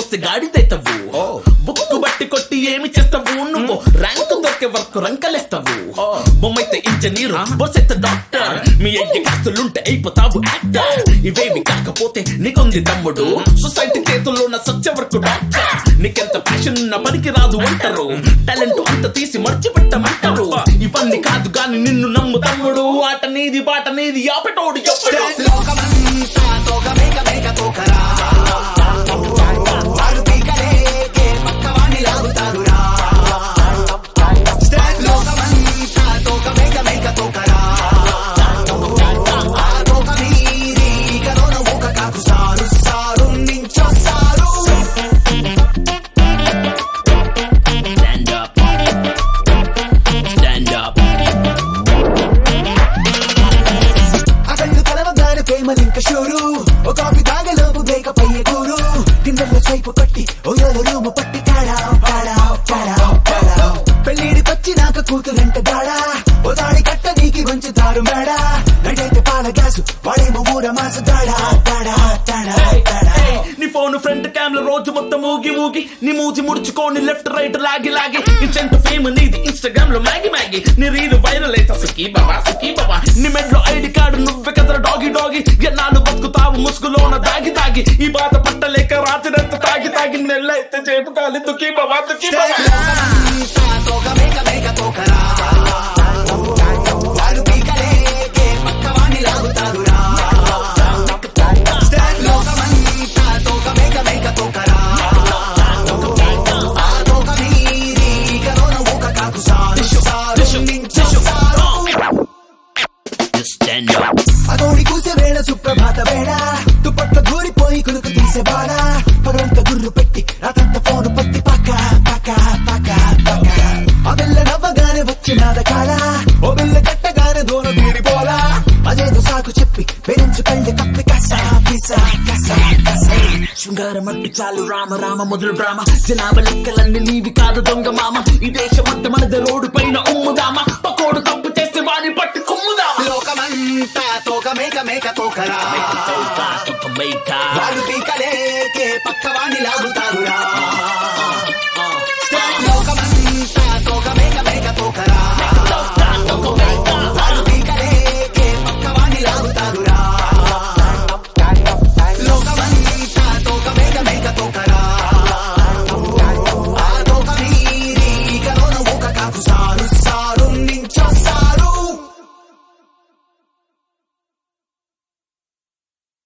వస్తే గాడిదైతావు బుక్కు బట్టి కొట్టి ఏమి చేస్తావు నువ్వు ర్యాంకు దొరికే వరకు రంకలేస్తావు బొమ్మైతే ఇంజనీర్ బొస్ అయితే డాక్టర్ మీ అయ్యి కాస్తులుంటే అయిపోతావు యాక్టర్ ఇవేవి కాకపోతే నీకుంది తమ్ముడు సొసైటీ చేతుల్లో ఉన్న సత్య వరకు డాక్టర్ నీకెంత ప్యాషన్ ఉన్న పనికి రాదు అంటారు టాలెంట్ అంత తీసి మర్చిపెట్టమంటారు ఇవన్నీ కాదు గాని నిన్ను నమ్ము తమ్ముడు ఆట నీది బాట నీది ఆపటోడు చెప్పడు లోకమంతా తోక మేక మేక తోకరా వాడు పీకలేకే పక్కవాణ్ణి లాగుతారురా లోకమంతా తోక మేక మేక తోకరా ఆ తోక మీది కరోన ఊక కాకు సారు సారు నించొస్తారు Stand up. Stand up. అతళ్ళు కలవగానే ప్రేమలింక షూరు ఓ కాఫీ తాగలోపు బ్రేక పయ్య కూరు కిందల్లో స్వైపు కొట్టి ఓ ఏదో రూము పట్టి తాడా తాడా తాడా తాడా పెళ్ళిడికొచ్చినాక కూతురంట దాడా ఓ దాడి కట్ట నీకి వంచుతారు మేడా నడైతే పాల గ్యాసు వాడేమో ఊర మాస దాడా తాడా తాడా తాడా నీ ఫోన్ ఫ్రంట్ కెమెరా రోజు మొత్తం ఊగి ఊగి నీ మూతి ముడుచుకొని లెఫ్ట్ రైట్ లాగి లాగి ఇంచెంత ఫేమ్ నీది ఇన్స్టాగ్రామ్ లో మ్యాగి మ్యాగి నీ రీల్ వైరల్ అయితే సుఖీ బాబా సుఖీ బాబా నీ మెడలో ఐడి కార్డు నువ్వే కదరా డాగి డాగి ఎన్నాళ్ళు బతుకుతావు ముసుగులోన దాగి దాగి ఈ బాధ పట్టలేక రాత్రి అంత తాగి తాగి నెల్లైతే చేపు కాలి దుఃఖీ బాబా దుఃఖీ బాబా లోకమంతా తోక మేక మేక తోకరా వాడు పీకలేకే పక్కవాణ్ణి లాగుతారురా లోకమంతా తోక మేక మేక తోకరా ఆ తోక మీది కరోన ఊక కాకు సారు సారు నించొస్తారు Just stand up. అదోడి కూసే వేళ సుప్రభాత వేళ దుప్పట్ల దూరిపోయి కునుకు తీసే బాల పగలంత గుర్రు పెట్టి రాతంత ఫోను పత్తి పక్క పక్క పక్క పక్క ఆ వెళ్ళ నవ్వగానే వచ్చినాద కాల ఓ వెళ్ళ కట్టగానే దూర తీరిపోలా అదేదో సాకు చెప్పి బెరించు కళ్ళి కప్పి కస పిస కస కస శృంగారం అంటే చాలు రామ రామ మొదలు డ్రామా జనాభా లెక్కలన్నీ నీవి కాదు దొంగ మామ ఈ దేశం అంతా మనది రోడ్డు పైన ఉమ్ముదామా పకోడు తప్పు చేస్తే వాడిని పట్టి కుమ్ముదామా లోకమంతా తోక మేక మేక తోకరా Toka, toka, వాడు పీకలేకే పక్క వాణిలా